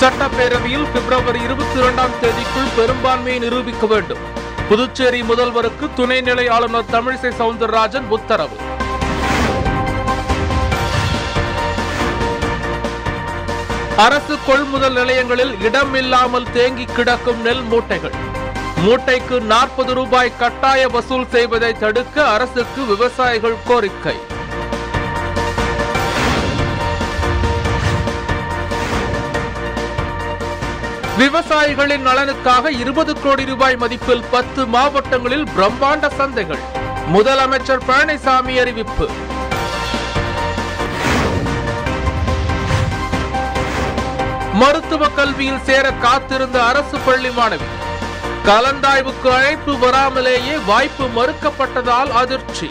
சட்டப்பேரவையில் பிப்ரவரி இருபத்தி இரண்டாம் தேதிக்குள் பெரும்பான்மையை நிரூபிக்க வேண்டும் புதுச்சேரி முதல்வருக்கு துணைநிலை ஆளுநர் தமிழிசை சவுந்தரராஜன் உத்தரவு அரசு கொள்முதல் நிலையங்களில் இடமில்லாமல் தேங்கி கிடக்கும் நெல் மூட்டைகள் மூட்டைக்கு நாற்பது ரூபாய் கட்டாய வசூல் செய்வதை தடுக்க அரசுக்கு விவசாயிகள் கோரிக்கை விவசாயிகளின் நலனுக்காக இருபது கோடி ரூபாய் மதிப்பில் பத்து மாவட்டங்களில் பிரம்மாண்ட சந்தைகள் முதலமைச்சர் பழனிசாமி அறிவிப்பு மருத்துவ கல்வியில் சேர காத்திருந்த அரசு பள்ளி மாணவி கலந்தாய்வுக்கு அழைப்பு வராமலேயே வாய்ப்பு மறுக்கப்பட்டதால் அதிர்ச்சி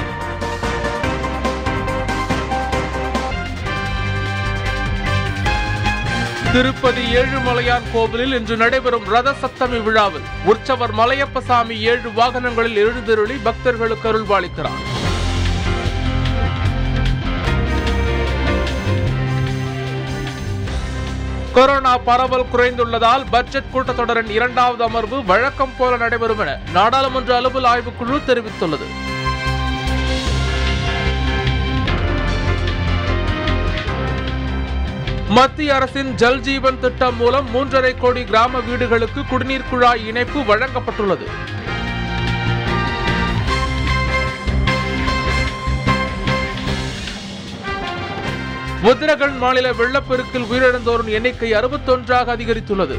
திருப்பதி ஏழுமலையான் கோவிலில் இன்று நடைபெறும் ரத சப்தமி விழாவில் உற்சவர் மலையப்ப சாமி ஏழு வாகனங்களில் எழுந்தருளி பக்தர்களுக்கு அருள்பாலிக்கிறார் கொரோனா பரவல் குறைந்துள்ளதால் பட்ஜெட் கூட்டத்தொடரின் இரண்டாவது அமர்வு வழக்கம் போல நடைபெறும் என நாடாளுமன்ற அலுவல் ஆய்வுக்குழு தெரிவித்துள்ளது மத்திய அரசின் ஜல் ஜீவன் திட்டம் மூலம் மூன்றரை கோடி கிராம வீடுகளுக்கு குடிநீர் குழாய் இணைப்பு வழங்கப்பட்டுள்ளது உத்தரகண்ட் மாநில வெள்ளப்பெருக்கில் உயிரிழந்தோரின் எண்ணிக்கை அறுபத்தொன்றாக அதிகரித்துள்ளது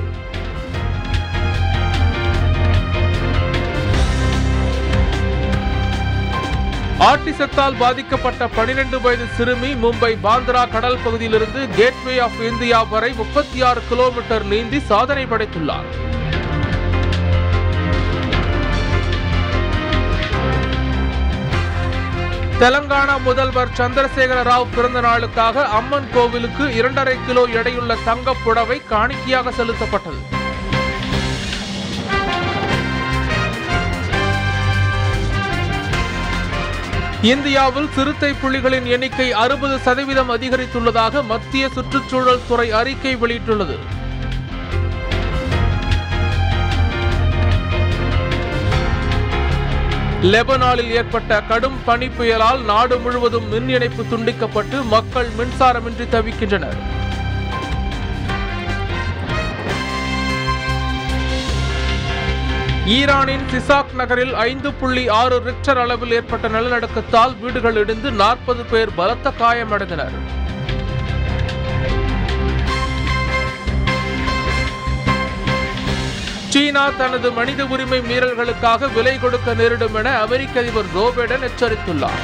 ஆட்டிசத்தால் பாதிக்கப்பட்ட பனிரெண்டு வயது சிறுமி மும்பை பாந்திரா கடல் பகுதியிலிருந்து கேட்வே ஆஃப் இந்தியா வரை முப்பத்தி ஆறு கிலோமீட்டர் நீந்தி சாதனை படைத்துள்ளார் தெலங்கானா முதல்வர் சந்திரசேகர ராவ் பிறந்த நாளுக்காக அம்மன் கோவிலுக்கு இரண்டரை கிலோ எடையுள்ள தங்கப் புடவை காணிக்கையாக செலுத்தப்பட்டது இந்தியாவில் சிறுத்தை புலிகளின் எண்ணிக்கை அறுபது சதவீதம் அதிகரித்துள்ளதாக மத்திய சுற்றுச்சூழல் துறை அறிக்கை வெளியிட்டுள்ளது லெபனானில் ஏற்பட்ட கடும் பனி புயலால் நாடு முழுவதும் மின் இணைப்பு துண்டிக்கப்பட்டு மக்கள் மின்சாரமின்றி தவிக்கின்றனர் ஈரானின் சிசாக் நகரில் ஐந்து புள்ளி ஆறு ரிக்டர் அளவில் ஏற்பட்ட நிலநடுக்கத்தால் வீடுகள் இடிந்து நாற்பது பேர் பலத்த காயமடைந்தனர் சீனா தனது மனித உரிமை மீறல்களுக்காக விலை கொடுக்க நேரிடும் என அமெரிக்க அதிபர் ஜோ பைடன் எச்சரித்துள்ளார்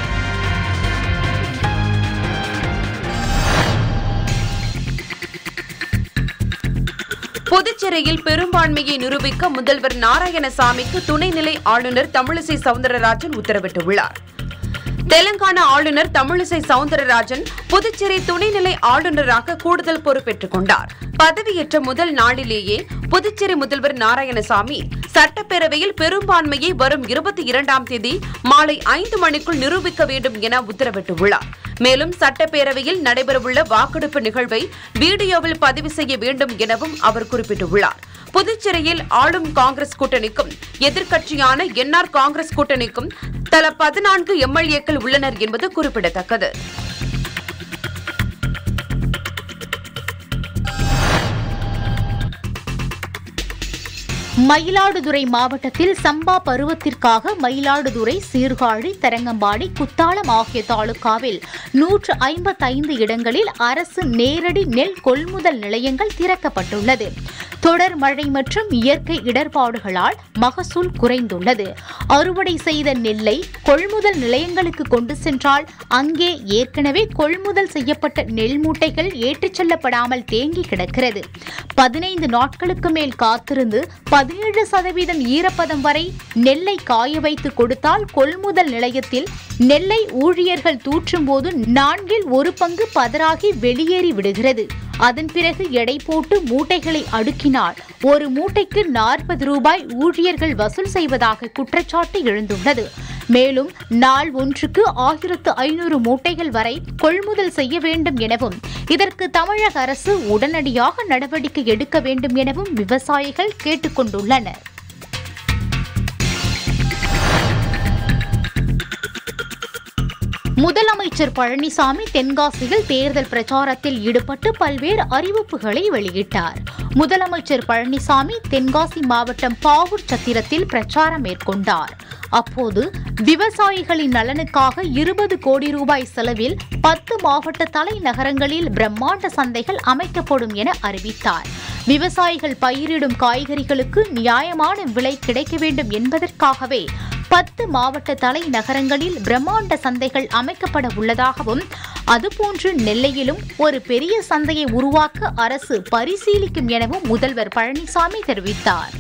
புதுச்சேரியில் பெரும்பான்மையை நிரூபிக்க முதல்வர் நாராயணசாமிக்கு துணைநிலை ஆளுநர் தமிழிசை சவுந்தரராஜன் உத்தரவிட்டுள்ளார் தெலங்கானா ஆளுநர் தமிழிசை சவுந்தரராஜன் புதுச்சேரி துணைநிலை ஆளுநராக கூடுதல் பொறுப்பேற்றுக் கொண்டார் பதவியேற்ற முதல் நாளிலேயே புதுச்சேரி முதல்வர் நாராயணசாமி சட்டப்பேரவையில் பெரும்பான்மையை வரும் இருபத்தி இரண்டாம் தேதி மாலை ஐந்து மணிக்குள் நிரூபிக்க வேண்டும் என உத்தரவிட்டுள்ளார் மேலும் சட்டப்பேரவையில் நடைபெறவுள்ள வாக்கெடுப்பு நிகழ்வை வீடியோவில் பதிவு செய்ய வேண்டும் எனவும் அவர் குறிப்பிட்டுள்ளார் புதுச்சேரியில் ஆளும் காங்கிரஸ் கூட்டணிக்கும் எதிர்க்கட்சியான என்ஆர் காங்கிரஸ் கூட்டணிக்கும் தலா பதினான்கு எம்எல்ஏக்கள் உள்ளனர் என்பது குறிப்பிடத்தக்கது மயிலாடுதுறை மாவட்டத்தில் சம்பா பருவத்திற்காக மயிலாடுதுறை சீர்காழி தரங்கம்பாடி குத்தாலம் ஆகிய தாலுகாவில் நூற்று ஐம்பத்தைந்து இடங்களில் அரசு நேரடி நெல் கொள்முதல் நிலையங்கள் திறக்கப்பட்டுள்ளது தொடர் மழை மற்றும் இயற்கை இடர்பாடுகளால் மகசூல் குறைந்துள்ளது அறுவடை செய்த நெல்லை கொள்முதல் நிலையங்களுக்கு கொண்டு சென்றால் அங்கே ஏற்கனவே கொள்முதல் செய்யப்பட்ட நெல் மூட்டைகள் ஏற்றிச் செல்லப்படாமல் தேங்கி கிடக்கிறது பதினைந்து நாட்களுக்கு மேல் காத்திருந்து பதினேழு சதவீதம் ஈரப்பதம் வரை நெல்லை காய வைத்து கொடுத்தால் கொள்முதல் நிலையத்தில் நெல்லை ஊழியர்கள் தூற்றும் போது நான்கில் ஒரு பங்கு பதறாகி வெளியேறி விடுகிறது அதன் பிறகு எடை போட்டு மூட்டைகளை அடுக்கினால் ஒரு மூட்டைக்கு நாற்பது ரூபாய் ஊழியர்கள் வசூல் செய்வதாக குற்றச்சாட்டு எழுந்துள்ளது மேலும் நாள் ஒன்றுக்கு ஆயிரத்து ஐநூறு மூட்டைகள் வரை கொள்முதல் செய்ய வேண்டும் எனவும் இதற்கு தமிழக அரசு உடனடியாக நடவடிக்கை எடுக்க வேண்டும் எனவும் விவசாயிகள் கேட்டுக் கொண்டுள்ளனர் முதலமைச்சர் பழனிசாமி தென்காசியில் தேர்தல் பிரச்சாரத்தில் ஈடுபட்டு பல்வேறு அறிவிப்புகளை வெளியிட்டார் முதலமைச்சர் பழனிசாமி தென்காசி மாவட்டம் பாவூர் சத்திரத்தில் பிரச்சாரம் மேற்கொண்டார் அப்போது விவசாயிகளின் நலனுக்காக இருபது கோடி ரூபாய் செலவில் பத்து மாவட்ட தலைநகரங்களில் பிரம்மாண்ட சந்தைகள் அமைக்கப்படும் என அறிவித்தார் விவசாயிகள் பயிரிடும் காய்கறிகளுக்கு நியாயமான விலை கிடைக்க வேண்டும் என்பதற்காகவே பத்து மாவட்ட தலைநகரங்களில் பிரம்மாண்ட சந்தைகள் அமைக்கப்பட உள்ளதாகவும் அதுபோன்று நெல்லையிலும் ஒரு பெரிய சந்தையை உருவாக்க அரசு பரிசீலிக்கும் எனவும் முதல்வர் பழனிசாமி தெரிவித்தார்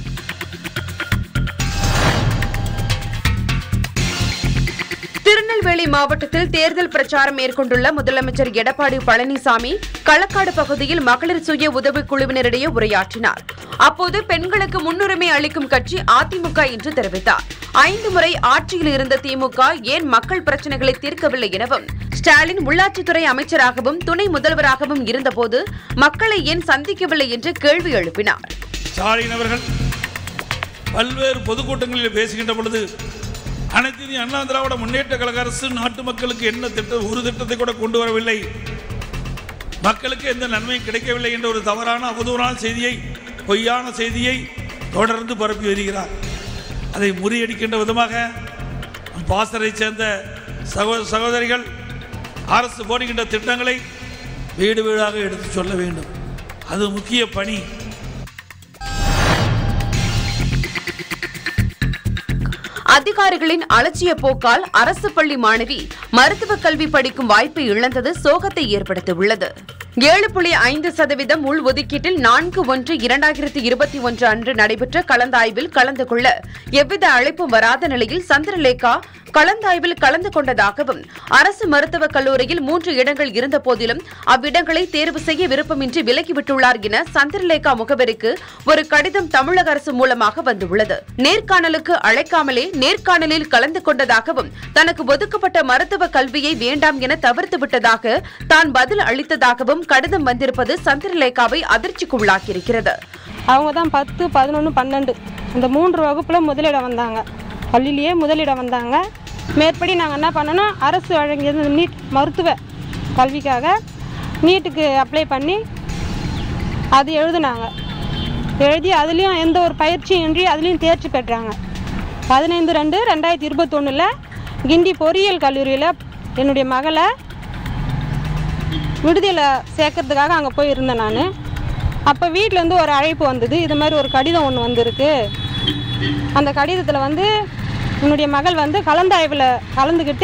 திருநெல்வேலி மாவட்டத்தில் தேர்தல் பிரச்சாரம் மேற்கொண்டுள்ள முதலமைச்சர் எடப்பாடி பழனிசாமி களக்காடு பகுதியில் மகளிர் சுய உதவிக் குழுவினரிடையே உரையாற்றினார் அப்போது பெண்களுக்கு முன்னுரிமை அளிக்கும் கட்சி அதிமுக என்று தெரிவித்தார் ஐந்து முறை ஆட்சியில் இருந்த திமுக ஏன் மக்கள் பிரச்சனைகளை தீர்க்கவில்லை எனவும் ஸ்டாலின் உள்ளாட்சித்துறை அமைச்சராகவும் துணை முதல்வராகவும் இருந்தபோது மக்களை ஏன் சந்திக்கவில்லை என்று கேள்வி எழுப்பினார் ஸ்டாலின் அவர்கள் பல்வேறு பொதுக்கூட்டங்களில் பேசுகின்ற பொழுது அனைத்து இந்திய அண்ணா திராவிட முன்னேற்ற கழக அரசு நாட்டு மக்களுக்கு என்ன திட்டம் ஒரு திட்டத்தை கூட கொண்டு வரவில்லை மக்களுக்கு எந்த நன்மையும் கிடைக்கவில்லை என்ற ஒரு தவறான அவதூறான செய்தியை பொய்யான செய்தியை தொடர்ந்து பரப்பி வருகிறார் அதை முறியடிக்கின்ற விதமாக பாசறை சேர்ந்த சகோ சகோதரிகள் அரசு போடுகின்ற திட்டங்களை வீடு வீடாக எடுத்து சொல்ல வேண்டும் அது முக்கிய பணி அதிகாரிகளின் அலட்சிய போக்கால் அரசு பள்ளி மாணவி மருத்துவ கல்வி படிக்கும் வாய்ப்பை இழந்தது சோகத்தை ஏற்படுத்தியுள்ளது ஏழு புள்ளி ஐந்து சதவீதம் உள் ஒதுக்கீட்டில் நான்கு ஒன்று இரண்டாயிரத்தி இருபத்தி ஒன்று அன்று நடைபெற்ற கலந்தாய்வில் கலந்து கொள்ள எவ்வித அழைப்பும் வராத நிலையில் சந்திரலேகா கலந்தாய்வில் கலந்து கொண்டதாகவும் அரசு மருத்துவக் கல்லூரியில் மூன்று இடங்கள் இருந்த போதிலும் அவ்விடங்களை தேர்வு செய்ய விருப்பமின்றி விலகிவிட்டுள்ளார் என சந்திரலேகா முகவரிக்கு ஒரு கடிதம் தமிழக அரசு மூலமாக வந்துள்ளது நேர்காணலுக்கு அழைக்காமலே நேர்காணலில் கலந்து கொண்டதாகவும் தனக்கு ஒதுக்கப்பட்ட மருத்துவ கல்வியை வேண்டாம் என தவிர்த்து விட்டதாக தான் பதில் அளித்ததாகவும் கடிதம் வந்திருப்பது சந்திரலேகாவை அதிர்ச்சிக்குள்ளாக்கியிருக்கிறது அவங்க தான் பத்து பதினொன்று பன்னெண்டு இந்த மூன்று வகுப்பில் முதலிடம் வந்தாங்க பள்ளியிலேயே முதலிடம் வந்தாங்க மேற்படி நாங்கள் என்ன பண்ணோம் அரசு வழங்கியது இந்த நீட் மருத்துவ கல்விக்காக நீட்டுக்கு அப்ளை பண்ணி அது எழுதுனாங்க எழுதி அதுலேயும் எந்த ஒரு பயிற்சியும் இன்றி அதுலேயும் தேர்ச்சி பெற்றாங்க பதினைந்து ரெண்டு ரெண்டாயிரத்தி இருபத்தொன்னில் கிண்டி பொறியியல் கல்லூரியில் என்னுடைய மகளை விடுதியில் சேர்க்கறதுக்காக அங்கே போய் இருந்தேன் நான் அப்போ வீட்டிலேருந்து ஒரு அழைப்பு வந்தது இது மாதிரி ஒரு கடிதம் ஒன்று வந்திருக்கு அந்த கடிதத்தில் வந்து என்னுடைய மகள் வந்து கலந்தாய்வில் கலந்துக்கிட்டு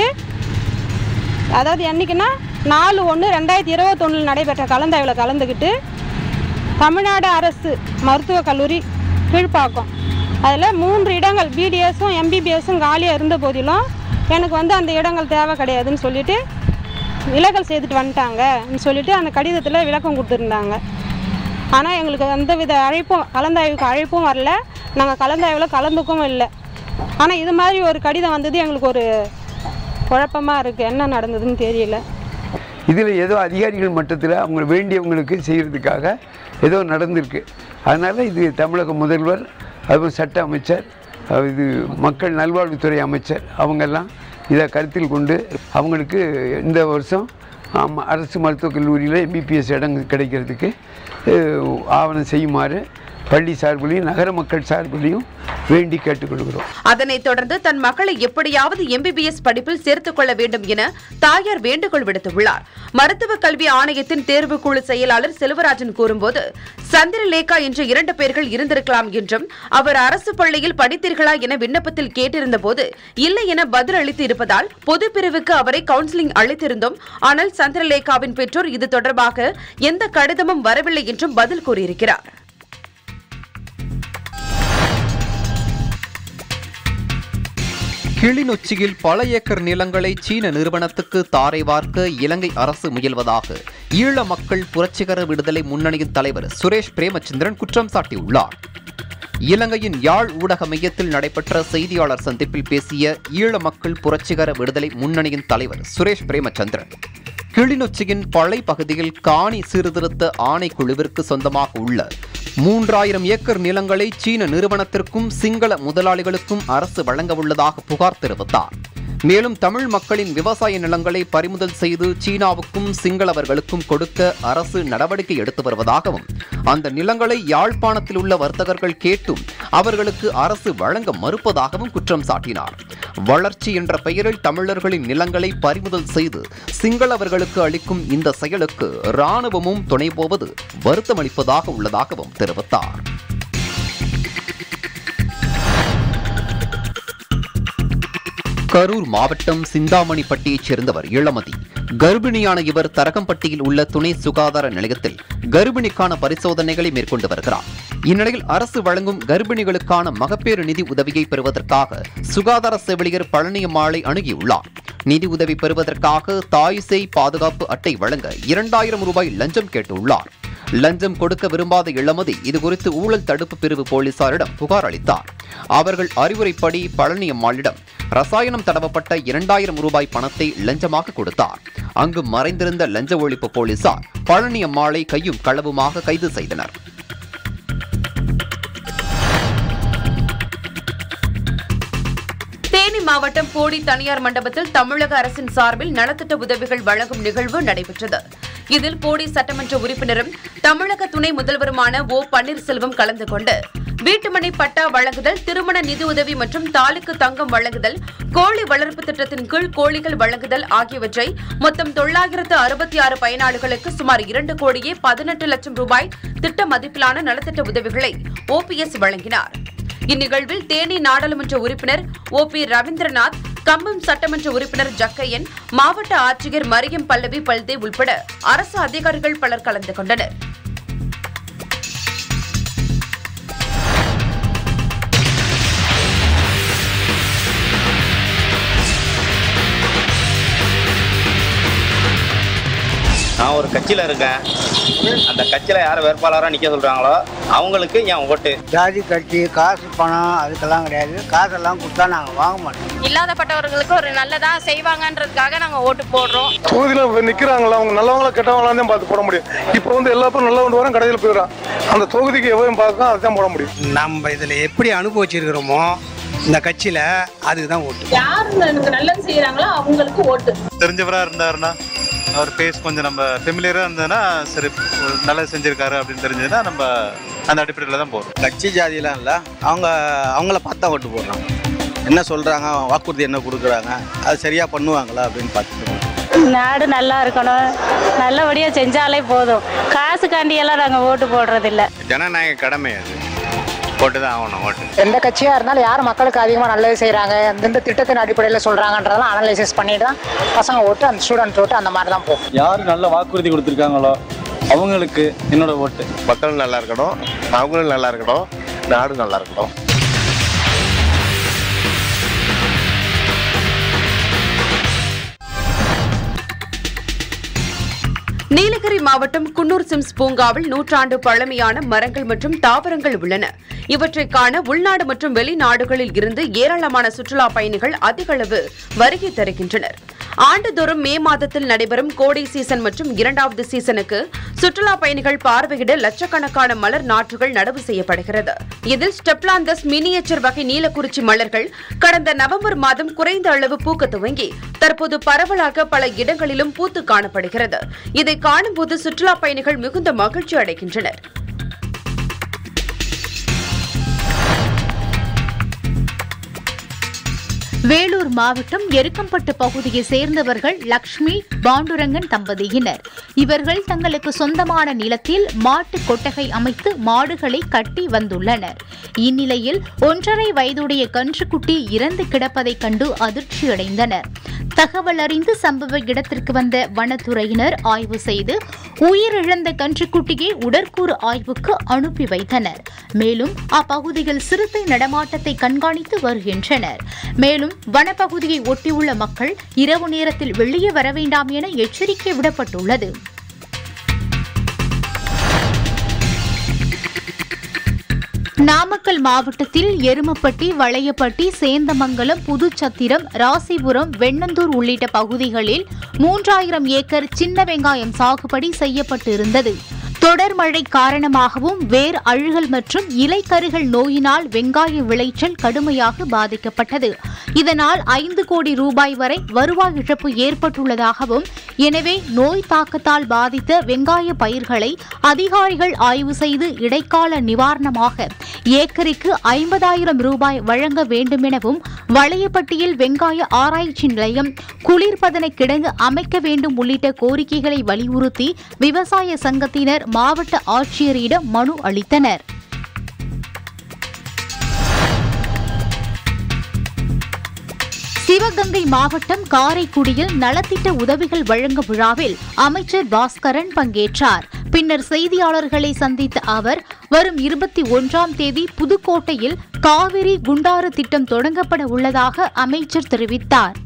அதாவது என்னைக்குன்னா நாலு ஒன்று ரெண்டாயிரத்தி இருபத்தொன்னில் நடைபெற்ற கலந்தாய்வில் கலந்துக்கிட்டு தமிழ்நாடு அரசு மருத்துவக் கல்லூரி கீழ்ப்பாக்கம் அதில் மூன்று இடங்கள் பிடிஎஸும் எம்பிபிஎஸும் காலியாக இருந்த போதிலும் எனக்கு வந்து அந்த இடங்கள் தேவை கிடையாதுன்னு சொல்லிட்டு விலகல் செய்துட்டு வந்துட்டாங்கன்னு சொல்லிட்டு அந்த கடிதத்தில் விளக்கம் கொடுத்துருந்தாங்க ஆனால் எங்களுக்கு எந்தவித அழைப்பும் கலந்தாய்வுக்கு அழைப்பும் வரல நாங்கள் கலந்தாய்வில் கலந்துக்கவும் இல்லை ஆனால் இது மாதிரி ஒரு கடிதம் வந்தது எங்களுக்கு ஒரு குழப்பமாக இருக்குது என்ன நடந்ததுன்னு தெரியல இதில் ஏதோ அதிகாரிகள் மட்டத்தில் அவங்க வேண்டியவங்களுக்கு செய்கிறதுக்காக ஏதோ நடந்திருக்கு அதனால் இது தமிழக முதல்வர் அதுவும் சட்ட அமைச்சர் அஹ் இது மக்கள் நல்வாழ்வுத்துறை அமைச்சர் அவங்கெல்லாம் இதை கருத்தில் கொண்டு அவங்களுக்கு இந்த வருஷம் ஆமா, அரசு மருத்துவக் கல்லூரியில் எம்பிபிஎஸ் இடம் கிடைக்கிறதுக்கு அஹ், ஆவணம் செய்யுமாறு பள்ளி சார்பிலையும் நகர மக்கள் சார்பிலையும் வேண்டி கேட்டுக்கொள்கிறோம் அதனைத் தொடர்ந்து தன் மகளை எப்படியாவது எம்பிபிஎஸ் படிப்பில் சேர்த்துக் கொள்ள வேண்டும் என தாயார் வேண்டுகோள் விடுத்துள்ளார் மருத்துவ கல்வி ஆணையத்தின் தேர்வுக்குழு செயலாளர் செல்வராஜன் கூறும்போது சந்திரலேகா என்ற இரண்டு பேர்கள் இருந்திருக்கலாம் என்றும் அவர் அரசு பள்ளியில் படித்தீர்களா என விண்ணப்பத்தில் கேட்டிருந்த போது இல்லை என பதில் அளித்து இருப்பதால் பொது பிரிவுக்கு அவரை கவுன்சிலிங் அளித்திருந்தோம் ஆனால் சந்திரலேகாவின் பெற்றோர் இது தொடர்பாக எந்த கடிதமும் வரவில்லை என்றும் பதில் கூறியிருக்கிறார் கிளிநொச்சியில் பல ஏக்கர் நிலங்களை சீன நிறுவனத்துக்கு தாரை வார்க்க இலங்கை அரசு முயல்வதாக ஈழ மக்கள் புரட்சிகர விடுதலை முன்னணியின் தலைவர் சுரேஷ் பிரேமச்சந்திரன் குற்றம் சாட்டியுள்ளார் இலங்கையின் யாழ் ஊடக மையத்தில் நடைபெற்ற செய்தியாளர் சந்திப்பில் பேசிய ஈழ மக்கள் புரட்சிகர விடுதலை முன்னணியின் தலைவர் சுரேஷ் பிரேமச்சந்திரன் கிளிநொச்சியின் பளை பகுதியில் காணி சீர்திருத்த ஆணைக்குழுவிற்கு சொந்தமாக உள்ள மூன்றாயிரம் ஏக்கர் நிலங்களை சீன நிறுவனத்திற்கும் சிங்கள முதலாளிகளுக்கும் அரசு வழங்க உள்ளதாக புகார் தெரிவித்தார் மேலும் தமிழ் மக்களின் விவசாய நிலங்களை பறிமுதல் செய்து சீனாவுக்கும் சிங்களவர்களுக்கும் கொடுக்க அரசு நடவடிக்கை எடுத்து வருவதாகவும் அந்த நிலங்களை யாழ்ப்பாணத்தில் உள்ள வர்த்தகர்கள் கேட்டும் அவர்களுக்கு அரசு வழங்க மறுப்பதாகவும் குற்றம் சாட்டினார் வளர்ச்சி என்ற பெயரில் தமிழர்களின் நிலங்களை பறிமுதல் செய்து சிங்களவர்களுக்கு அளிக்கும் இந்த செயலுக்கு இராணுவமும் துணை போவது வருத்தமளிப்பதாக உள்ளதாகவும் தெரிவித்தார் கரூர் மாவட்டம் சிந்தாமணிப்பட்டியைச் சேர்ந்தவர் இளமதி கர்ப்பிணியான இவர் தரகம்பட்டியில் உள்ள துணை சுகாதார நிலையத்தில் கர்ப்பிணிக்கான பரிசோதனைகளை மேற்கொண்டு வருகிறார் இந்நிலையில் அரசு வழங்கும் கர்ப்பிணிகளுக்கான மகப்பேறு நிதி உதவியை பெறுவதற்காக சுகாதார செவிலியர் பழனியம்மாளை அணுகியுள்ளார் நிதி உதவி பெறுவதற்காக தாய் சேய் பாதுகாப்பு அட்டை வழங்க இரண்டாயிரம் ரூபாய் லஞ்சம் கேட்டுள்ளார் லஞ்சம் கொடுக்க விரும்பாத இளமதி இதுகுறித்து ஊழல் தடுப்பு பிரிவு போலீசாரிடம் புகார் அளித்தார் அவர்கள் அறிவுரைப்படி பழனியம்மாளிடம் ரசாயனம் தடவப்பட்ட இரண்டாயிரம் ரூபாய் பணத்தை லஞ்சமாக கொடுத்தார் அங்கு மறைந்திருந்த லஞ்ச ஒழிப்பு போலீசார் பழனியம்மாளை கையும் களவுமாக கைது செய்தனர் தேனி மாவட்டம் போடி தனியார் மண்டபத்தில் தமிழக அரசின் சார்பில் நலத்திட்ட உதவிகள் வழங்கும் நிகழ்வு நடைபெற்றது இதில் போடி சட்டமன்ற உறுப்பினரும் தமிழக துணை முதல்வருமான ஓ பன்னீர்செல்வம் கலந்து கொண்டு வீட்டுமனை பட்டா வழங்குதல் திருமண நிதி உதவி மற்றும் தாலுக்கு தங்கம் வழங்குதல் கோழி வளர்ப்பு திட்டத்தின் கீழ் கோழிகள் வழங்குதல் ஆகியவற்றை மொத்தம் தொள்ளாயிரத்து அறுபத்தி ஆறு பயனாளிகளுக்கு சுமார் இரண்டு கோடியே பதினெட்டு லட்சம் ரூபாய் திட்ட மதிப்பிலான நலத்திட்ட உதவிகளை ஓபிஎஸ் வழங்கினார் இந்நிகழ்வில் தேனி நாடாளுமன்ற உறுப்பினர் ஓ பி ரவீந்திரநாத் கம்பம் சட்டமன்ற உறுப்பினர் ஜக்கையன் மாவட்ட ஆட்சியர் மரியம் பல்லவி பல்தே உள்பட அரசு அதிகாரிகள் பலர் கலந்து கொண்டனர் நான் ஒரு கட்சியில் இருக்கேன் அந்த கட்சியில் யார் வேட்பாளராக நிற்க சொல்கிறாங்களோ அவங்களுக்கு என் ஓட்டு ஜாதி கட்சி காசு பணம் அதுக்கெல்லாம் கிடையாது காசெல்லாம் கொடுத்தா நாங்கள் வாங்க மாட்டோம் இல்லாதப்பட்டவர்களுக்கு ஒரு நல்லதா செய்வாங்கன்றதுக்காக நாங்க ஓட்டு போடுறோம் தொகுதியில் நிற்கிறாங்களா அவங்க நல்லவங்களா கெட்டவங்களா தான் பார்த்து போட முடியும் இப்போ வந்து எல்லா பேரும் நல்லவன் வரும் கடையில் போயிடுறான் அந்த தொகுதிக்கு எவ்வளவு பார்க்க அதுதான் போட முடியும் நம்ம இதில் எப்படி அனுபவிச்சிருக்கிறோமோ இந்த கட்சியில் அதுக்கு தான் ஓட்டு யார் எனக்கு நல்லது செய்யறாங்களோ அவங்களுக்கு ஓட்டு தெரிஞ்சவராக இருந்தாருன்னா அவர் ஃபேஸ் கொஞ்சம் நம்ம ஃபெமிலியராக இருந்ததுன்னா சரி ஒரு நல்லது செஞ்சிருக்காரு அப்படின்னு தெரிஞ்சதுன்னா நம்ம அந்த அடிப்படையில் தான் போகிறோம் கட்சி ஜாதியெலாம் இல்லை அவங்க அவங்கள பார்த்தா ஓட்டு போடுறாங்க என்ன சொல்கிறாங்க வாக்குறுதி என்ன கொடுக்குறாங்க அது சரியாக பண்ணுவாங்களா அப்படின்னு பார்த்துட்டு நாடு நல்லா இருக்கணும் நல்லபடியா செஞ்சாலே போதும் காசுக்காண்டி எல்லாம் நாங்க ஓட்டு போடுறதில்ல ஜனநாயக கடமை அது போட்டு தான் ஆகணும் ஓட்டு எந்த கட்சியாக இருந்தாலும் யார் மக்களுக்கு அதிகமாக நல்லது செய்கிறாங்க எந்தெந்த திட்டத்தின் அடிப்படையில் சொல்கிறாங்கன்றதெல்லாம் அனலைசிஸ் பண்ணிட்டு தான் பசங்க ஓட்டு அந்த ஸ்டூடெண்ட் ஓட்டு அந்த மாதிரி தான் போகும் யார் நல்ல வாக்குறுதி கொடுத்துருக்காங்களோ அவங்களுக்கு என்னோட ஓட்டு மக்கள் நல்லா இருக்கணும் அவங்களும் நல்லா இருக்கணும் நாடும் நல்லா இருக்கணும் நீலகிரி மாவட்டம் குன்னூர் சிம்ஸ் பூங்காவில் நூற்றாண்டு பழமையான மரங்கள் மற்றும் தாவரங்கள் உள்ளன இவற்றை காண உள்நாடு மற்றும் வெளிநாடுகளில் இருந்து ஏராளமான சுற்றுலா பயணிகள் அதிக அளவு வருகை தருகின்றனர் ஆண்டுதோறும் மே மாதத்தில் நடைபெறும் கோடை சீசன் மற்றும் இரண்டாவது சீசனுக்கு சுற்றுலா பயணிகள் பார்வையிட லட்சக்கணக்கான மலர் நாற்றுகள் நடவு செய்யப்படுகிறது இதில் ஸ்டெப்லாந்தஸ் மினியேச்சர் வகை நீலக்குறிச்சி மலர்கள் கடந்த நவம்பர் மாதம் குறைந்த அளவு பூக்க துவங்கி தற்போது பரவலாக பல இடங்களிலும் பூத்து காணப்படுகிறது இதை காணும்போது சுற்றுலா பயணிகள் மிகுந்த மகிழ்ச்சி அடைகின்றனர் வேலூர் மாவட்டம் எருக்கம்பட்டு பகுதியை சேர்ந்தவர்கள் லக்ஷ்மி பாண்டுரங்கன் தம்பதியினர் இவர்கள் தங்களுக்கு சொந்தமான நிலத்தில் மாட்டு கொட்டகை அமைத்து மாடுகளை கட்டி வந்துள்ளனர் இந்நிலையில் ஒன்றரை வயதுடைய கன்றுக்குட்டி இறந்து கிடப்பதைக் கண்டு அதிர்ச்சியடைந்தனர் தகவல் அறிந்து சம்பவ இடத்திற்கு வந்த வனத்துறையினர் ஆய்வு செய்து உயிரிழந்த கன்றுக்குட்டியை உடற்கூறு ஆய்வுக்கு அனுப்பி வைத்தனர் மேலும் அப்பகுதியில் சிறுத்தை நடமாட்டத்தை கண்காணித்து வருகின்றனர் மேலும் வனப்பகுதியை ஒட்டியுள்ள மக்கள் இரவு நேரத்தில் வெளியே வர வேண்டாம் என எச்சரிக்கை விடப்பட்டுள்ளது நாமக்கல் மாவட்டத்தில் எருமப்பட்டி வளையப்பட்டி சேந்தமங்கலம் புதுச்சத்திரம் ராசிபுரம் வெண்ணந்தூர் உள்ளிட்ட பகுதிகளில் மூன்றாயிரம் ஏக்கர் சின்ன வெங்காயம் சாகுபடி செய்யப்பட்டு இருந்தது தொடர் மழை காரணமாகவும் வேர் அழுகல் மற்றும் இலைக்கருகள் நோயினால் வெங்காய விளைச்சல் கடுமையாக பாதிக்கப்பட்டது இதனால் ஐந்து கோடி ரூபாய் வரை வருவாய் இழப்பு ஏற்பட்டுள்ளதாகவும் எனவே நோய் தாக்கத்தால் பாதித்த வெங்காய பயிர்களை அதிகாரிகள் ஆய்வு செய்து இடைக்கால நிவாரணமாக ஏக்கருக்கு ஐம்பதாயிரம் ரூபாய் வழங்க வேண்டுமெனவும் வளையப்பட்டியில் வெங்காய ஆராய்ச்சி நிலையம் குளிர்பதன கிடங்கு அமைக்க வேண்டும் உள்ளிட்ட கோரிக்கைகளை வலியுறுத்தி விவசாய சங்கத்தினர் மாவட்ட ஆட்சியரிடம் மனு அளித்தனர் சிவகங்கை மாவட்டம் காரைக்குடியில் நலத்திட்ட உதவிகள் வழங்கும் விழாவில் அமைச்சர் பாஸ்கரன் பங்கேற்றார் பின்னர் செய்தியாளர்களை சந்தித்த அவர் வரும் இருபத்தி ஒன்றாம் தேதி புதுக்கோட்டையில் காவிரி குண்டாறு திட்டம் தொடங்கப்பட உள்ளதாக அமைச்சர் தெரிவித்தார்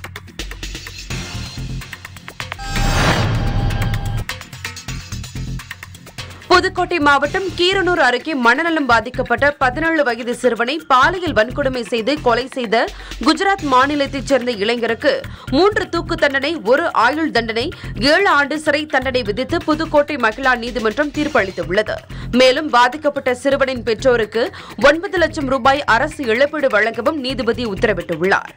புதுக்கோட்டை மாவட்டம் கீரனூர் அருகே மனநலம் பாதிக்கப்பட்ட பதினேழு வயது சிறுவனை பாலியல் வன்கொடுமை செய்து கொலை செய்த குஜராத் மாநிலத்தைச் சேர்ந்த இளைஞருக்கு மூன்று தூக்கு தண்டனை ஒரு ஆயுள் தண்டனை ஏழு ஆண்டு சிறை தண்டனை விதித்து புதுக்கோட்டை மகிழா நீதிமன்றம் தீர்ப்பு அளித்துள்ளது மேலும் பாதிக்கப்பட்ட சிறுவனின் பெற்றோருக்கு ஒன்பது லட்சம் ரூபாய் அரசு இழப்பீடு வழங்கவும் நீதிபதி உத்தரவிட்டுள்ளார்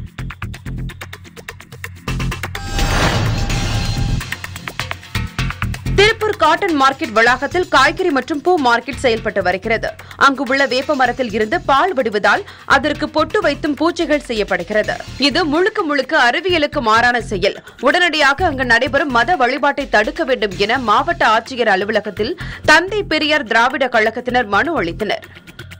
திருப்பூர் காட்டன் மார்க்கெட் வளாகத்தில் காய்கறி மற்றும் பூ மார்க்கெட் செயல்பட்டு வருகிறது அங்கு உள்ள வேப்ப மரத்தில் இருந்து பால் வடிவதால் அதற்கு பொட்டு வைத்தும் பூஜைகள் செய்யப்படுகிறது இது முழுக்க முழுக்க அறிவியலுக்கு மாறான செயல் உடனடியாக அங்கு நடைபெறும் மத வழிபாட்டை தடுக்க வேண்டும் என மாவட்ட ஆட்சியர் அலுவலகத்தில் தந்தை பெரியார் திராவிட கழகத்தினர் மனு அளித்தனர்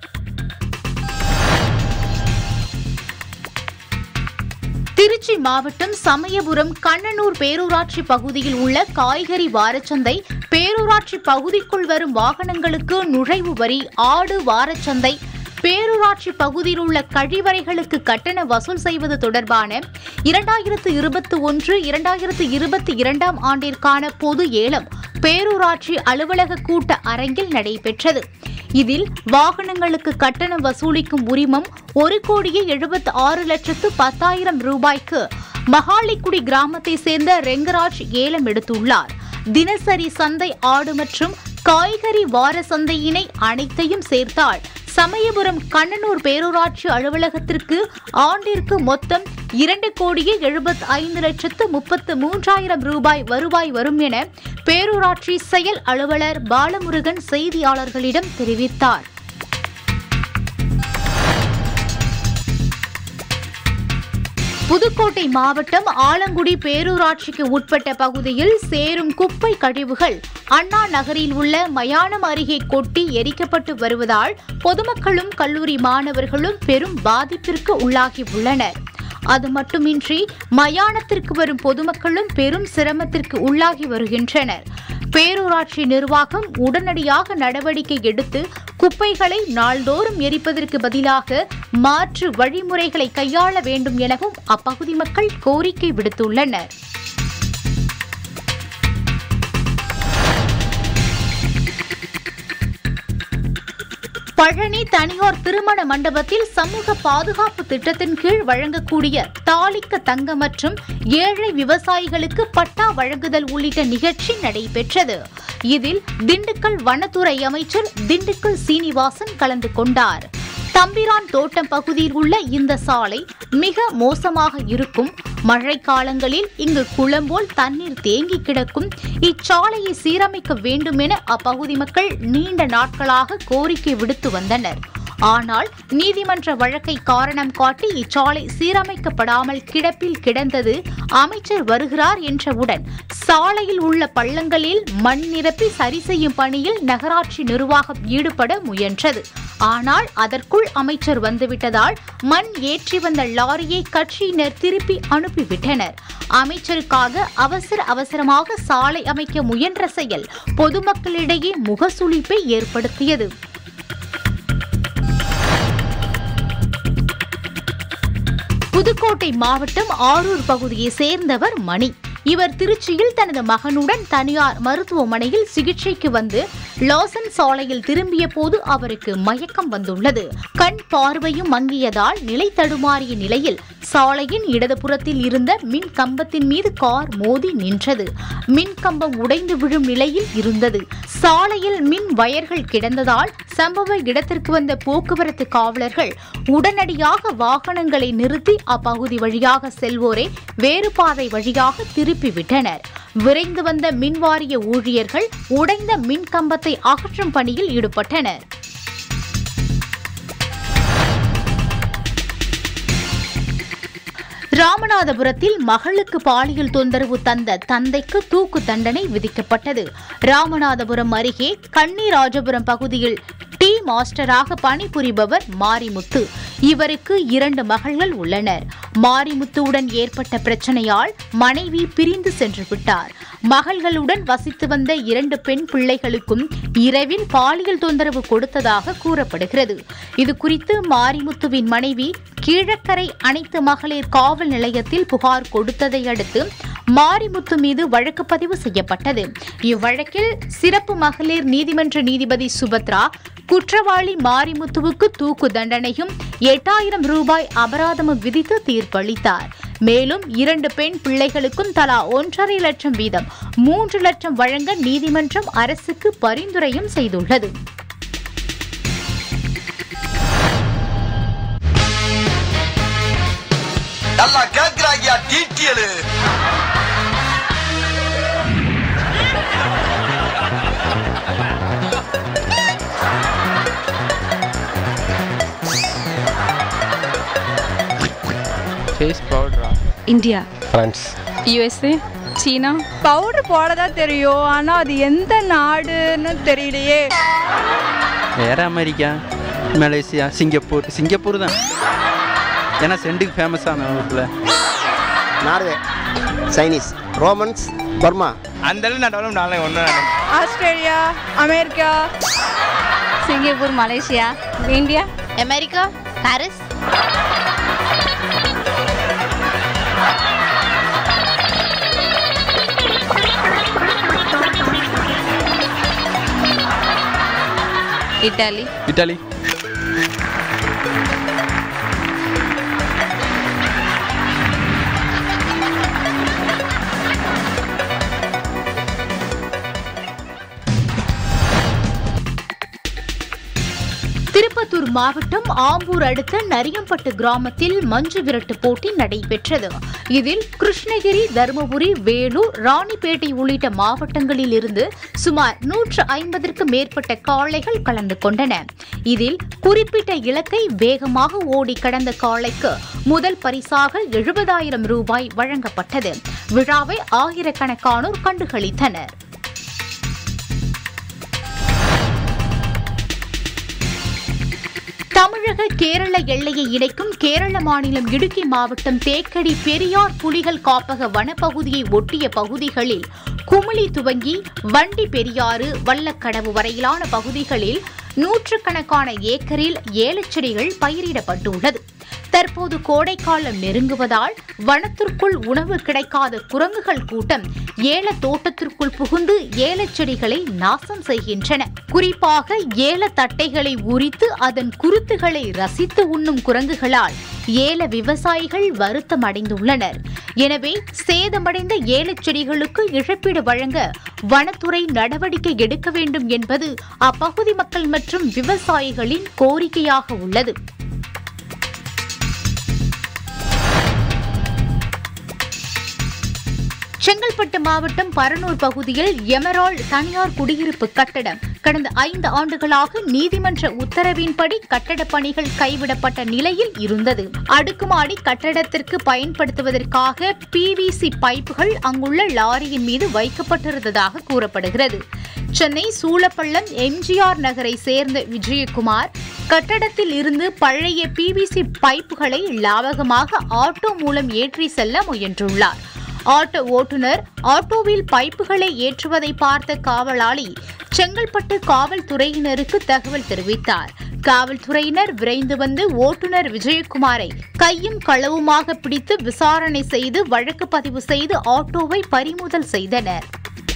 திருச்சி மாவட்டம் சமயபுரம் கண்ணனூர் பேரூராட்சி பகுதியில் உள்ள காய்கறி வாரச்சந்தை பேரூராட்சி பகுதிக்குள் வரும் வாகனங்களுக்கு நுழைவு வரி ஆடு வாரச்சந்தை பேரூராட்சி பகுதியில் உள்ள கழிவறைகளுக்கு கட்டண வசூல் செய்வது தொடர்பான இரண்டாயிரத்து இருபத்தி ஒன்று இரண்டாயிரத்து இருபத்தி இரண்டாம் ஆண்டிற்கான பொது ஏலம் பேரூராட்சி அலுவலக கூட்ட அரங்கில் நடைபெற்றது இதில் வாகனங்களுக்கு கட்டணம் வசூலிக்கும் உரிமம் ஒரு கோடியே எழுபத்தி ஆறு லட்சத்து பத்தாயிரம் ரூபாய்க்கு மகாலிக்குடி கிராமத்தை சேர்ந்த ரெங்கராஜ் ஏலம் எடுத்துள்ளார் தினசரி சந்தை ஆடு மற்றும் காய்கறி வார சந்தையினை அனைத்தையும் சேர்த்தால் சமயபுரம் கண்ணனூர் பேரூராட்சி அலுவலகத்திற்கு ஆண்டிற்கு மொத்தம் இரண்டு கோடியே எழுபத்தி ஐந்து லட்சத்து முப்பத்து மூன்றாயிரம் ரூபாய் வருவாய் வரும் என பேரூராட்சி செயல் அலுவலர் பாலமுருகன் செய்தியாளர்களிடம் தெரிவித்தார் புதுக்கோட்டை மாவட்டம் ஆலங்குடி பேரூராட்சிக்கு உட்பட்ட பகுதியில் சேரும் குப்பை கழிவுகள் அண்ணா நகரில் உள்ள மயானம் அருகே கொட்டி எரிக்கப்பட்டு வருவதால் பொதுமக்களும் கல்லூரி மாணவர்களும் பெரும் பாதிப்பிற்கு உள்ளாகி உள்ளனர் அது மட்டுமின்றி மயானத்திற்கு வரும் பொதுமக்களும் பெரும் சிரமத்திற்கு உள்ளாகி வருகின்றனர் பேரூராட்சி நிர்வாகம் உடனடியாக நடவடிக்கை எடுத்து குப்பைகளை நாள்தோறும் எரிப்பதற்கு பதிலாக மாற்று வழிமுறைகளை கையாள வேண்டும் எனவும் அப்பகுதி மக்கள் கோரிக்கை விடுத்துள்ளனர் பழனி தனியார் திருமண மண்டபத்தில் சமூக பாதுகாப்பு திட்டத்தின் கீழ் வழங்கக்கூடிய தாலிக்க தங்க மற்றும் ஏழை விவசாயிகளுக்கு பட்டா வழங்குதல் உள்ளிட்ட நிகழ்ச்சி நடைபெற்றது இதில் திண்டுக்கல் வனத்துறை அமைச்சர் திண்டுக்கல் சீனிவாசன் கலந்து கொண்டார் தம்பிரான் தோட்டம் பகுதியில் உள்ள இந்த சாலை மிக மோசமாக இருக்கும் மழை காலங்களில் இங்கு குளம் போல் தண்ணீர் தேங்கி கிடக்கும் இச்சாலையை சீரமைக்க வேண்டும் என அப்பகுதி மக்கள் நீண்ட நாட்களாக கோரிக்கை விடுத்து வந்தனர் ஆனால் நீதிமன்ற வழக்கை காரணம் காட்டி இச்சாலை சீரமைக்கப்படாமல் கிடப்பில் கிடந்தது அமைச்சர் வருகிறார் என்றவுடன் சாலையில் உள்ள பள்ளங்களில் மண் நிரப்பி சரி செய்யும் பணியில் நகராட்சி நிர்வாகம் ஈடுபட முயன்றது ஆனால் அதற்குள் அமைச்சர் வந்துவிட்டதால் மண் ஏற்றி வந்த லாரியை கட்சியினர் திருப்பி அனுப்பிவிட்டனர் அமைச்சருக்காக அவசர அவசரமாக சாலை அமைக்க முயன்ற செயல் பொதுமக்களிடையே முகசுளிப்பை ஏற்படுத்தியது புதுக்கோட்டை மாவட்டம் ஆரூர் பகுதியை சேர்ந்தவர் மணி இவர் திருச்சியில் தனது மகனுடன் தனியார் மருத்துவமனையில் சிகிச்சைக்கு வந்து லாசன் சாலையில் திரும்பிய போது அவருக்கு மயக்கம் வந்துள்ளது கண் பார்வையும் மங்கியதால் நிலை தடுமாறிய நிலையில் சாலையின் இடதுபுறத்தில் இருந்த மின் கம்பத்தின் மீது கார் மோதி நின்றது மின் கம்பம் உடைந்து விழும் நிலையில் இருந்தது சாலையில் மின் வயர்கள் கிடந்ததால் சம்பவ இடத்திற்கு வந்த போக்குவரத்து காவலர்கள் உடனடியாக வாகனங்களை நிறுத்தி அப்பகுதி வழியாக செல்வோரை வேறு பாதை வழியாக திருப்பிவிட்டனர் விரைந்து வந்த மின்வாரிய ஊழியர்கள் உடைந்த மின் கம்பத்தை அகற்றும் பணியில் ஈடுபட்டனர் ராமநாதபுரத்தில் மகளுக்கு பாலியல் தொந்தரவு தந்த தந்தைக்கு தூக்கு தண்டனை விதிக்கப்பட்டது ராமநாதபுரம் அருகே கன்னிராஜபுரம் பகுதியில் டீ மாஸ்டராக பணிபுரிபவர் மாரிமுத்து இவருக்கு இரண்டு மகள்கள் உள்ளனர் மாரிமுத்துவுடன் ஏற்பட்ட பிரச்சனையால் மனைவி பிரிந்து சென்று விட்டார் மகள்களுடன் வசித்து வந்த இரண்டு பெண் பிள்ளைகளுக்கும் இரவில் பாலியல் தொந்தரவு கொடுத்ததாக கூறப்படுகிறது இது குறித்து மாரிமுத்துவின் மனைவி கீழக்கரை அனைத்து மகளிர் காவல் நிலையத்தில் புகார் கொடுத்ததை அடுத்து மாரிமுத்து மீது வழக்கு பதிவு செய்யப்பட்டது இவ்வழக்கில் சிறப்பு மகளிர் நீதிமன்ற நீதிபதி சுபத்ரா குற்றவாளி மாரிமுத்துவுக்கு தூக்கு தண்டனையும் எட்டாயிரம் ரூபாய் அபராதமும் விதித்து தீர்ப்பளித்தார் மேலும் இரண்டு பெண் பிள்ளைகளுக்கும் தலா ஒன்றரை லட்சம் வீதம் மூன்று லட்சம் வழங்க நீதிமன்றம் அரசுக்கு பரிந்துரையும் செய்துள்ளது நல்லா கேக்குறாங்கயா டீட்டியலு ஃபேஸ் பவுடரா இந்தியா ஃப்ரான்ஸ் யுஎஸ்ஏ சீனா பவுடர் போட தான் தெரியும் ஆனால் அது எந்த நாடுன்னு தெரியலையே வேற அமெரிக்கா மலேசியா சிங்கப்பூர் சிங்கப்பூர் தான் ஏன்னா செண்டுக்கு ஃபேமஸான ஊரில் நார்வே சைனீஸ் ரோமன்ஸ் பர்மா அந்த நான் டெவலப் நாளை ஒன்று Australia America Singapore Malaysia India America Paris Italy Italy Tirupattur மாவட்டம் ஆம்பூர் அடுத்த நரியம்பட்டு கிராமத்தில் மஞ்சு விரட்டு போட்டி நடைபெற்றது இதில் கிருஷ்ணகிரி தருமபுரி வேலூர் ராணிப்பேட்டை உள்ளிட்ட மாவட்டங்களில் இருந்து சுமார் நூற்று ஐம்பதற்கு மேற்பட்ட காளைகள் கலந்து கொண்டன இதில் குறிப்பிட்ட இலக்கை வேகமாக ஓடி கடந்த காளைக்கு முதல் பரிசாக எழுபதாயிரம் ரூபாய் வழங்கப்பட்டது விழாவை ஆயிரக்கணக்கானோர் கண்டுகளித்தனர் தமிழக கேரள எல்லையை இணைக்கும் கேரள மாநிலம் இடுக்கி மாவட்டம் தேக்கடி பெரியார் புலிகள் காப்பக வனப்பகுதியை ஒட்டிய பகுதிகளில் குமிளி துவங்கி வண்டி பெரியாறு வல்லக்கடவு வரையிலான பகுதிகளில் நூற்றுக்கணக்கான ஏக்கரில் ஏலச்செடிகள் பயிரிடப்பட்டுள்ளது தற்போது கோடைக்காலம் நெருங்குவதால் வனத்திற்குள் உணவு கிடைக்காத குரங்குகள் கூட்டம் ஏல தோட்டத்திற்குள் புகுந்து ஏலச்செடிகளை நாசம் செய்கின்றன குறிப்பாக ஏல தட்டைகளை உரித்து அதன் குருத்துகளை ரசித்து உண்ணும் குரங்குகளால் ஏல விவசாயிகள் வருத்தம் அடைந்துள்ளனர் எனவே சேதமடைந்த ஏலச்செடிகளுக்கு இழப்பீடு வழங்க வனத்துறை நடவடிக்கை எடுக்க வேண்டும் என்பது அப்பகுதி மக்கள் மற்றும் விவசாயிகளின் கோரிக்கையாக உள்ளது செங்கல்பட்டு மாவட்டம் பரனூர் பகுதியில் எமரால்ட் தனியார் குடியிருப்பு கட்டடம் கடந்த ஐந்து ஆண்டுகளாக நீதிமன்ற உத்தரவின்படி கட்டடப் பணிகள் கைவிடப்பட்ட நிலையில் இருந்தது அடுக்குமாடி கட்டடத்திற்கு பயன்படுத்துவதற்காக பிவிசி பைப்புகள் அங்குள்ள லாரியின் மீது வைக்கப்பட்டிருந்ததாக கூறப்படுகிறது சென்னை சூளப்பள்ளம் எம்ஜிஆர் நகரை சேர்ந்த விஜயகுமார் கட்டடத்தில் இருந்து பழைய பிவிசி பைப்புகளை லாவகமாக ஆட்டோ மூலம் ஏற்றி செல்ல முயன்றுள்ளார் ஆட்டோ ஓட்டுநர் ஆட்டோவில் பைப்புகளை ஏற்றுவதை பார்த்த காவலாளி செங்கல்பட்டு காவல்துறையினருக்கு தகவல் தெரிவித்தார் காவல்துறையினர் விரைந்து வந்து ஓட்டுநர் விஜயகுமாரை கையும் களவுமாக பிடித்து விசாரணை செய்து வழக்கு பதிவு செய்து ஆட்டோவை பறிமுதல் செய்தனர்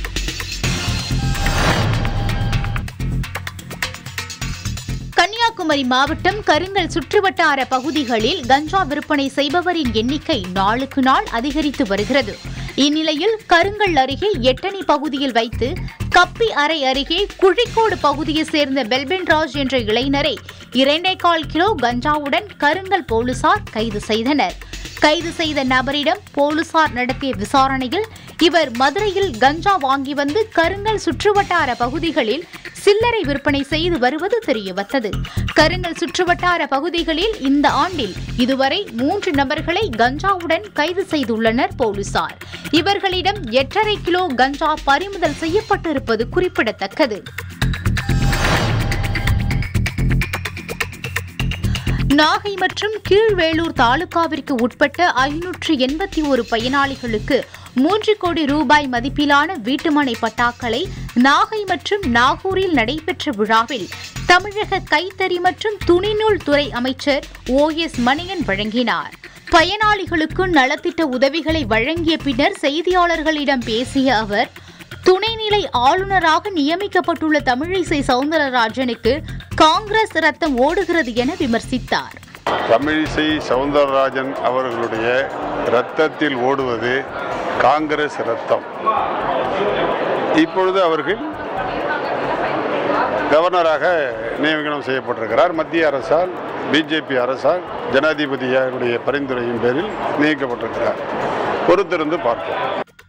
கன்னியாகுமரி மாவட்டம் கருங்கல் சுற்றுவட்டார பகுதிகளில் கஞ்சா விற்பனை செய்பவரின் எண்ணிக்கை நாளுக்கு நாள் அதிகரித்து வருகிறது இந்நிலையில் கருங்கல் அருகே எட்டணி பகுதியில் வைத்து கப்பி அறை அருகே குழிக்கோடு பகுதியைச் சேர்ந்த பெல்பின் ராஜ் என்ற இளைஞரை இரண்டே கால் கிலோ கஞ்சாவுடன் கருங்கல் போலீசார் கைது செய்தனர் கைது செய்த நபரிடம் போலீசார் நடத்திய விசாரணையில் இவர் மதுரையில் கஞ்சா வாங்கி வந்து கருங்கல் சுற்றுவட்டார பகுதிகளில் சில்லறை விற்பனை செய்து வருவது தெரியவந்தது கருங்கல் சுற்றுவட்டார பகுதிகளில் இந்த ஆண்டில் இதுவரை மூன்று நபர்களை கஞ்சாவுடன் கைது செய்துள்ளனர் போலீசார் இவர்களிடம் எட்டரை கிலோ கஞ்சா பறிமுதல் செய்யப்பட்டிருப்பது குறிப்பிடத்தக்கது நாகை மற்றும் கீழ்வேளூர் தாலுகாவிற்கு உட்பட்ட ஐநூற்று எண்பத்தி ஒரு பயனாளிகளுக்கு மூன்று கோடி ரூபாய் மதிப்பிலான வீட்டுமனை பட்டாக்களை நாகை மற்றும் நாகூரில் நடைபெற்ற விழாவில் தமிழக கைத்தறி மற்றும் துணிநூல் துறை அமைச்சர் ஓ எஸ் மணியன் வழங்கினார் பயனாளிகளுக்கு நலத்திட்ட உதவிகளை வழங்கிய பின்னர் செய்தியாளர்களிடம் பேசிய அவர் துணைநிலை ஆளுநராக நியமிக்கப்பட்டுள்ள தமிழிசை சவுந்தரராஜனுக்கு காங்கிரஸ் ரத்தம் ஓடுகிறது என விமர்சித்தார் தமிழிசை சவுந்தரராஜன் அவர்களுடைய இரத்தத்தில் ஓடுவது காங்கிரஸ் ரத்தம் இப்பொழுது அவர்கள் கவர்னராக நியமனம் செய்யப்பட்டிருக்கிறார் மத்திய அரசால் பிஜேபி அரசால் ஜனாதிபதியாருடைய பரிந்துரையின் பேரில் நியமிக்கப்பட்டிருக்கிறார் பொறுத்திருந்து பார்ப்போம்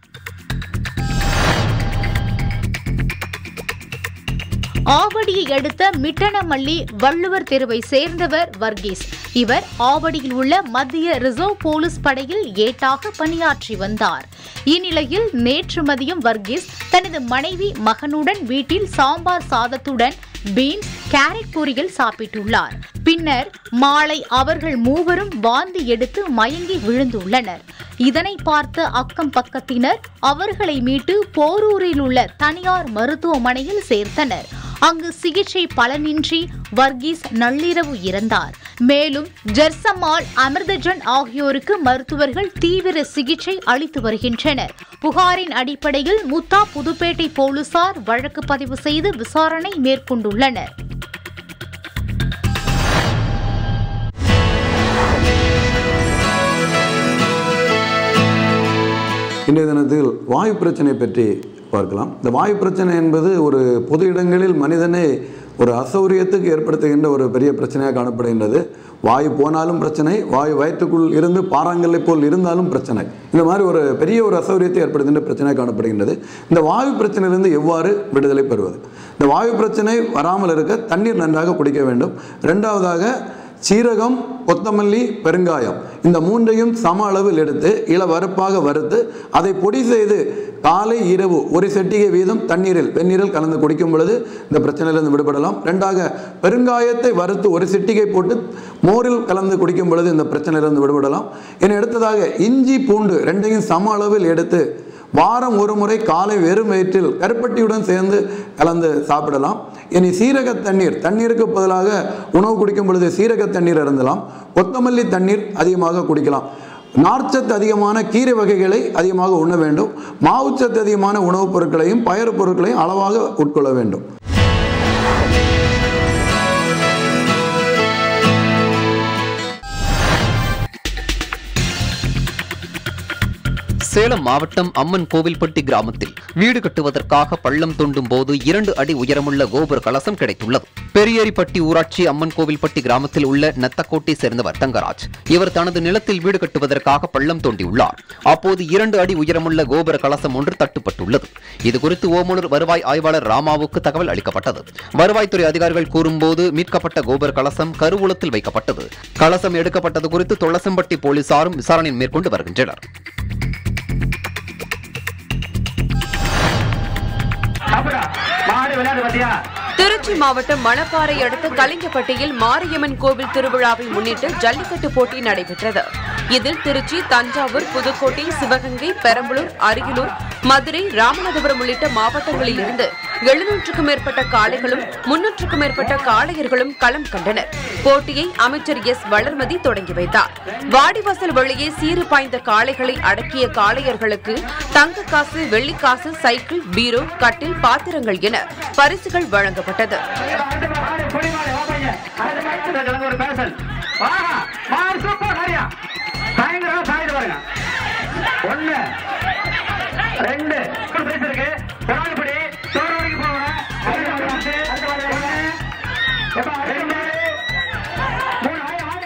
ஆவடியை அடுத்த மிட்டனமல்லி வள்ளுவர் தெருவை சேர்ந்தவர் வர்கீஸ் இவர் ஆவடியில் உள்ள மத்திய ரிசர்வ் போலீஸ் படையில் ஏட்டாக பணியாற்றி வந்தார் இந்நிலையில் நேற்று மதியம் வர்கீஸ் தனது மனைவி மகனுடன் வீட்டில் சாம்பார் சாதத்துடன் பீன்ஸ் கேரட் பொரியல் சாப்பிட்டுள்ளார் பின்னர் மாலை அவர்கள் மூவரும் வாந்தி எடுத்து மயங்கி விழுந்துள்ளனர் இதனை பார்த்த அக்கம் பக்கத்தினர் அவர்களை மீட்டு போரூரில் உள்ள தனியார் மருத்துவமனையில் சேர்த்தனர் அங்கு சிகிச்சை பலனின்றி வர்கீஸ் நள்ளிரவு இறந்தார் மேலும் ஜெர்சமால் அமிர்தஜன் ஆகியோருக்கு மருத்துவர்கள் தீவிர சிகிச்சை அளித்து வருகின்றனர் புகாரின் அடிப்படையில் முத்தா புதுப்பேட்டை போலீசார் வழக்கு பதிவு செய்து விசாரணை மேற்கொண்டுள்ளனர் இன்றைய தினத்தில் வாயு பிரச்சனை பற்றி பார்க்கலாம் இந்த வாயு பிரச்சனை என்பது ஒரு பொது இடங்களில் மனிதனை ஒரு அசௌரியத்துக்கு ஏற்படுத்துகின்ற ஒரு பெரிய பிரச்சனையாக காணப்படுகின்றது வாயு போனாலும் பிரச்சனை வாயு வயிற்றுக்குள் இருந்து பாறாங்கல்லை போல் இருந்தாலும் பிரச்சனை இந்த மாதிரி ஒரு பெரிய ஒரு அசௌரியத்தை ஏற்படுத்துகின்ற பிரச்சனை காணப்படுகின்றது இந்த வாயு பிரச்சனையிலிருந்து எவ்வாறு விடுதலை பெறுவது இந்த வாயு பிரச்சனை வராமல் இருக்க தண்ணீர் நன்றாக குடிக்க வேண்டும் ரெண்டாவதாக சீரகம் கொத்தமல்லி பெருங்காயம் இந்த மூன்றையும் சம அளவில் எடுத்து இளவரப்பாக வறுத்து அதை பொடி செய்து காலை இரவு ஒரு செட்டிகை வீதம் தண்ணீரில் வெந்நீரில் கலந்து குடிக்கும் பொழுது இந்த பிரச்சனையிலிருந்து விடுபடலாம் ரெண்டாக பெருங்காயத்தை வறுத்து ஒரு சிட்டிகை போட்டு மோரில் கலந்து குடிக்கும் பொழுது இந்த பிரச்சனையிலிருந்து விடுபடலாம் இனி அடுத்ததாக இஞ்சி பூண்டு ரெண்டையும் சம அளவில் எடுத்து வாரம் ஒரு முறை காலை வெறும் வயிற்றில் கருப்பட்டியுடன் சேர்ந்து கலந்து சாப்பிடலாம் இனி சீரக தண்ணீர் தண்ணீருக்கு பதிலாக உணவு குடிக்கும் பொழுது சீரக தண்ணீர் அருந்தலாம் கொத்தமல்லி தண்ணீர் அதிகமாக குடிக்கலாம் நார்ச்சத்து அதிகமான கீரை வகைகளை அதிகமாக உண்ண வேண்டும் மாவுச்சத்து அதிகமான உணவுப் பொருட்களையும் பயறு பொருட்களையும் அளவாக உட்கொள்ள வேண்டும் சேலம் மாவட்டம் அம்மன் கோவில்பட்டி கிராமத்தில் வீடு கட்டுவதற்காக பள்ளம் தோண்டும் போது இரண்டு அடி உயரமுள்ள கோபுர கலசம் கிடைத்துள்ளது பெரியேரிப்பட்டி ஊராட்சி அம்மன் கோவில்பட்டி கிராமத்தில் உள்ள நத்தக்கோட்டை சேர்ந்தவர் தங்கராஜ் இவர் தனது நிலத்தில் வீடு கட்டுவதற்காக பள்ளம் தோண்டியுள்ளார் அப்போது இரண்டு அடி உயரமுள்ள கோபுர கலசம் ஒன்று தட்டுப்பட்டுள்ளது இதுகுறித்து ஓமலூர் வருவாய் ஆய்வாளர் ராமாவுக்கு தகவல் அளிக்கப்பட்டது வருவாய்த்துறை அதிகாரிகள் கூறும்போது மீட்கப்பட்ட கோபுர கலசம் கருவூலத்தில் வைக்கப்பட்டது கலசம் எடுக்கப்பட்டது குறித்து தொளசம்பட்டி போலீசாரும் விசாரணை மேற்கொண்டு வருகின்றனர் திருச்சி மாவட்டம் மணப்பாறை அடுத்த கலிங்கப்பட்டியில் மாரியம்மன் கோவில் திருவிழாவை முன்னிட்டு ஜல்லிக்கட்டு போட்டி நடைபெற்றது இதில் திருச்சி தஞ்சாவூர் புதுக்கோட்டை சிவகங்கை பெரம்பலூர் அரியலூர் மதுரை ராமநாதபுரம் உள்ளிட்ட மாவட்டங்களில் இருந்து எழுநூற்றுக்கும் மேற்பட்ட காளைகளும் முன்னூற்றுக்கும் மேற்பட்ட காளையர்களும் களம் கண்டனர் போட்டியை அமைச்சர் எஸ் வளர்மதி தொடங்கி வைத்தார் வாடிவாசல் வழியே சீறு பாய்ந்த காளைகளை அடக்கிய காளையர்களுக்கு தங்க காசு வெள்ளிக்காசு சைக்கிள் பீரோ கட்டில் பாத்திரங்கள் என பரிசுகள் வழங்கப்பட்டது ஒண்ணு ரெண்டு பிரைஸ் இருக்கு போராளிப்படி சோறு வரைக்கும் போகணும் அடுத்த ஒரு பத்து, அடுத்த ஒரு ஒண்ணு, எப்பா, ரெண்டு, மூணு, ஆறு, ஆறு.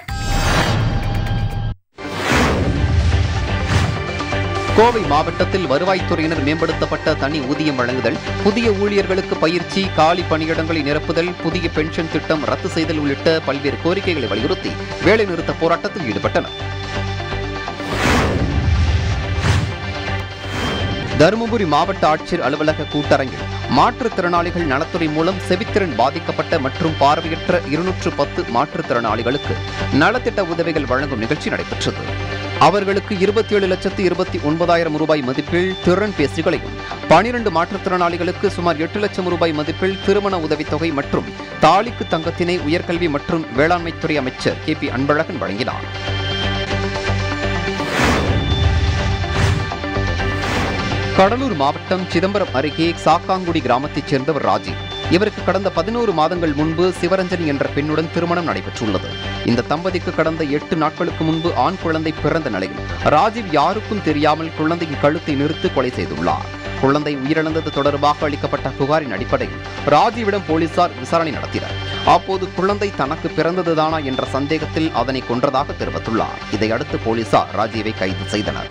கோவை மாவட்டத்தில் வருவாய்த்துறையினர் மேம்படுத்தப்பட்ட தனி ஊதியம் வழங்குதல் புதிய ஊழியர்களுக்கு பயிற்சி காலி பணியிடங்களை நிரப்புதல் புதிய பென்ஷன் திட்டம் ரத்து செய்தல் உள்ளிட்ட பல்வேறு கோரிக்கைகளை வலியுறுத்தி வேலைநிறுத்த போராட்டத்தில் ஈடுபட்டனர் தருமபுரி மாவட்ட ஆட்சியர் அலுவலக கூட்டரங்கில் மாற்றுத்திறனாளிகள் நலத்துறை மூலம் செவித்திறன் பாதிக்கப்பட்ட மற்றும் பார்வையற்ற இருநூற்று பத்து மாற்றுத்திறனாளிகளுக்கு நலத்திட்ட உதவிகள் வழங்கும் நிகழ்ச்சி நடைபெற்றது அவர்களுக்கு இருபத்தி ஏழு லட்சத்து இருபத்தி ஒன்பதாயிரம் ரூபாய் மதிப்பில் திறன் பேசிகளையும் பனிரெண்டு மாற்றுத்திறனாளிகளுக்கு சுமார் எட்டு லட்சம் ரூபாய் மதிப்பில் திருமண உதவித்தொகை மற்றும் தாலிக்கு தங்கத்தினை உயர்கல்வி மற்றும் வேளாண்மைத்துறை அமைச்சர் கே பி அன்பழகன் வழங்கினார் கடலூர் மாவட்டம் சிதம்பரம் அருகே சாக்காங்குடி கிராமத்தைச் சேர்ந்தவர் ராஜி இவருக்கு கடந்த பதினோரு மாதங்கள் முன்பு சிவரஞ்சனி என்ற பெண்ணுடன் திருமணம் நடைபெற்றுள்ளது இந்த தம்பதிக்கு கடந்த எட்டு நாட்களுக்கு முன்பு ஆண் குழந்தை பிறந்த நிலையில் ராஜீவ் யாருக்கும் தெரியாமல் குழந்தையின் கழுத்தை நிறுத்து கொலை செய்துள்ளார் குழந்தை உயிரிழந்தது தொடர்பாக அளிக்கப்பட்ட புகாரின் அடிப்படையில் ராஜீவிடம் போலீசார் விசாரணை நடத்தினர் அப்போது குழந்தை தனக்கு பிறந்ததுதானா என்ற சந்தேகத்தில் அதனை கொன்றதாக தெரிவித்துள்ளார் இதையடுத்து போலீசார் ராஜீவை கைது செய்தனர்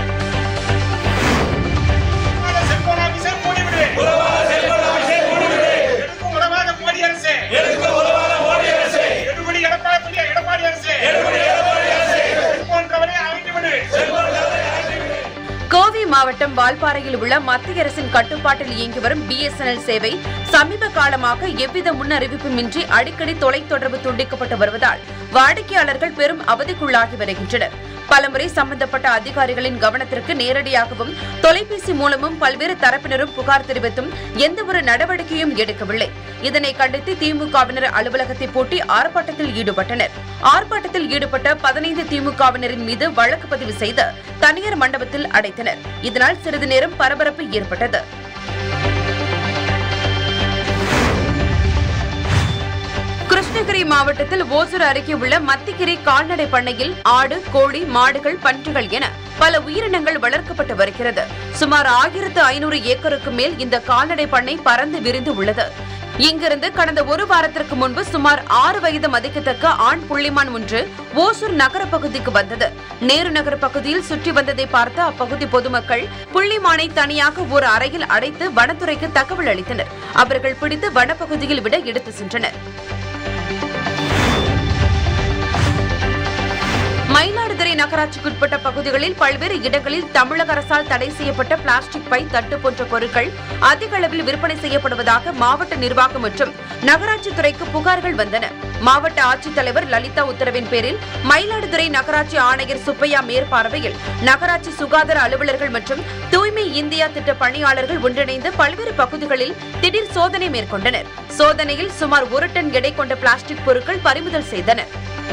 கோவை மாவட்டம் வால்பாறையில் உள்ள மத்திய அரசின் கட்டுப்பாட்டில் இயங்கி வரும் பிஎஸ்என்எல் சேவை சமீப காலமாக எவ்வித முன்னறிவிப்புமின்றி அடிக்கடி தொலைத்தொடர்பு துண்டிக்கப்பட்டு வருவதால் வாடிக்கையாளர்கள் பெரும் அவதிக்குள்ளாகி வருகின்றனர் பலமுறை சம்பந்தப்பட்ட அதிகாரிகளின் கவனத்திற்கு நேரடியாகவும் தொலைபேசி மூலமும் பல்வேறு தரப்பினரும் புகார் தெரிவித்தும் எந்தவொரு நடவடிக்கையும் எடுக்கவில்லை இதனை கண்டித்து திமுகவினர் அலுவலகத்தை பூட்டி ஆர்ப்பாட்டத்தில் ஈடுபட்டனர் ஆர்ப்பாட்டத்தில் ஈடுபட்ட பதினைந்து திமுகவினரின் மீது வழக்கு பதிவு செய்து தனியார் மண்டபத்தில் அடைத்தனர் இதனால் சிறிது நேரம் பரபரப்பு ஏற்பட்டது கிருஷ்ணகிரி மாவட்டத்தில் ஓசூர் அருகே உள்ள மத்திகிரி கால்நடை பண்ணையில் ஆடு கோழி மாடுகள் பன்றிகள் என பல உயிரினங்கள் வளர்க்கப்பட்டு வருகிறது சுமார் ஆயிரத்து ஐநூறு ஏக்கருக்கு மேல் இந்த கால்நடை பண்ணை பறந்து விரிந்து உள்ளது இங்கிருந்து கடந்த ஒரு வாரத்திற்கு முன்பு சுமார் ஆறு வயது மதிக்கத்தக்க ஆண் புள்ளிமான் ஒன்று ஓசூர் நகர பகுதிக்கு வந்தது நேரு நகர் பகுதியில் சுற்றி வந்ததை பார்த்த அப்பகுதி பொதுமக்கள் புள்ளிமானை தனியாக ஒரு அறையில் அடைத்து வனத்துறைக்கு தகவல் அளித்தனர் அவர்கள் பிடித்து வனப்பகுதியில் விட எடுத்து சென்றனர் மயிலாடுதுறை நகராட்சிக்குட்பட்ட பகுதிகளில் பல்வேறு இடங்களில் தமிழக அரசால் தடை செய்யப்பட்ட பிளாஸ்டிக் பை தட்டு போன்ற பொருட்கள் அதிக அளவில் விற்பனை செய்யப்படுவதாக மாவட்ட நிர்வாகம் மற்றும் நகராட்சி துறைக்கு புகார்கள் வந்தன மாவட்ட ஆட்சித்தலைவர் லலிதா உத்தரவின் பேரில் மயிலாடுதுறை நகராட்சி ஆணையர் சுப்பையா மேற்பார்வையில் நகராட்சி சுகாதார அலுவலர்கள் மற்றும் தூய்மை இந்தியா திட்ட பணியாளர்கள் ஒன்றிணைந்து பல்வேறு பகுதிகளில் திடீர் சோதனை மேற்கொண்டனர் சோதனையில் சுமார் ஒரு டன் எடை கொண்ட பிளாஸ்டிக் பொருட்கள் பறிமுதல் செய்தனர்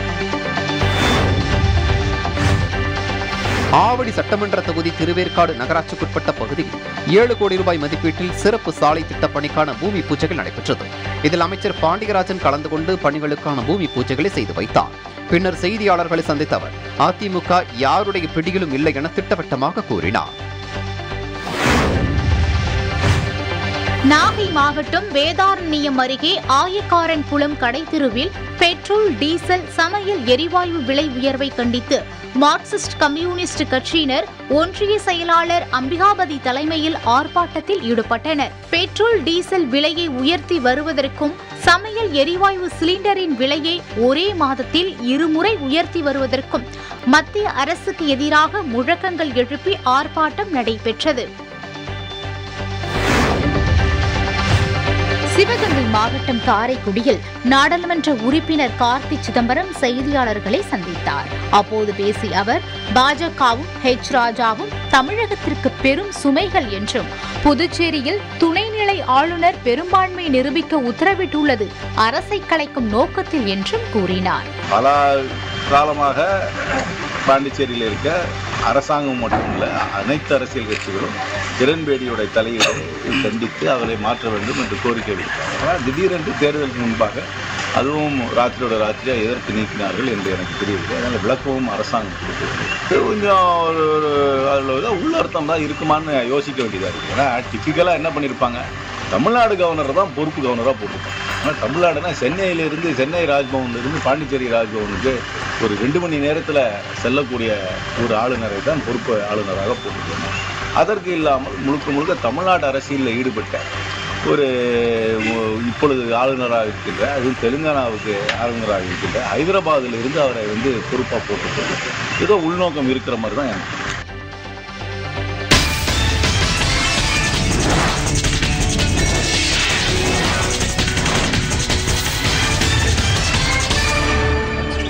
ஆவடி சட்டமன்ற தொகுதி திருவேற்காடு நகராட்சிக்குட்பட்ட பகுதியில் ஏழு கோடி ரூபாய் மதிப்பீட்டில் சிறப்பு சாலை திட்டப் பணிக்கான பூமி பூஜைகள் நடைபெற்றது இதில் அமைச்சர் பாண்டியராஜன் கலந்து கொண்டு பணிகளுக்கான பூமி பூஜைகளை செய்து வைத்தார் பின்னர் செய்தியாளர்களை சந்தித்த அவர் அதிமுக யாருடைய பிடியிலும் இல்லை என திட்டவட்டமாக கூறினார் நாகை மாவட்டம் வேதாரண்யம் அருகே ஆயக்காரன் குளம் கடைத்தெருவில் பெட்ரோல் டீசல் சமையல் எரிவாயு விலை உயர்வை கண்டித்து மார்க்சிஸ்ட் கம்யூனிஸ்ட் கட்சியினர் ஒன்றிய செயலாளர் அம்பிகாபதி தலைமையில் ஆர்ப்பாட்டத்தில் ஈடுபட்டனர் பெட்ரோல் டீசல் விலையை உயர்த்தி வருவதற்கும் சமையல் எரிவாயு சிலிண்டரின் விலையை ஒரே மாதத்தில் இருமுறை உயர்த்தி வருவதற்கும் மத்திய அரசுக்கு எதிராக முழக்கங்கள் எழுப்பி ஆர்ப்பாட்டம் நடைபெற்றது சிவகங்கை மாவட்டம் காரைக்குடியில் நாடாளுமன்ற உறுப்பினர் கார்த்தி சிதம்பரம் செய்தியாளர்களை சந்தித்தார் அப்போது பேசிய அவர் பாஜகவும் ஹெச் ராஜாவும் தமிழகத்திற்கு பெரும் சுமைகள் என்றும் புதுச்சேரியில் துணைநிலை ஆளுநர் பெரும்பான்மை நிரூபிக்க உத்தரவிட்டுள்ளது அரசை கலைக்கும் நோக்கத்தில் என்றும் கூறினார் பல காலமாக பாண்டிச்சேரியில் இருக்க அரசாங்கம் மட்டுமல்ல அனைத்து அரசியல் கட்சிகளும் கிரண்பேடியோட தலையீடை கண்டித்து அவரை மாற்ற வேண்டும் என்று கோரிக்கை விடுத்தார் ஆனால் திடீரென்று தேர்தலுக்கு முன்பாக அதுவும் ராத்திரியோட ராத்திரியாக எதற்கு நீக்கினார்கள் என்று எனக்கு தெரியவில்லை அதனால் விளக்கமும் அரசாங்கம் கொடுக்கிறது கொஞ்சம் ஒரு ஒரு அதில் வந்து உள்ளர்த்தம் தான் இருக்குமான்னு யோசிக்க வேண்டியதாக இருக்குது ஏன்னா டிப்பிக்கலாக என்ன பண்ணியிருப்பாங்க தமிழ்நாடு கவர்னர் தான் பொறுப்பு கவர்னராக போட்டிருப்பாங்க ஆனால் தமிழ்நாடுனா சென்னையிலிருந்து சென்னை ராஜ்பவன்லேருந்து பாண்டிச்சேரி ராஜ்பவனுக்கு ஒரு ரெண்டு மணி நேரத்தில் செல்லக்கூடிய ஒரு ஆளுநரை தான் பொறுப்பு ஆளுநராக போட்டிருக்காங்க அதற்கு இல்லாமல் முழுக்க முழுக்க தமிழ்நாடு அரசியலில் ஈடுபட்ட ஒரு உ- இப்பொழுது ஆளுநராக இருக்கின்ற அதுவும் தெலுங்கானாவுக்கு ஆளுநராக இருக்கின்ற ஹைதராபாத்தில் இருந்து அவரை வந்து பொறுப்பாக போட்டுருக்காங்க ஏதோ உள்நோக்கம் இருக்கிற மாதிரி தான் எனக்கு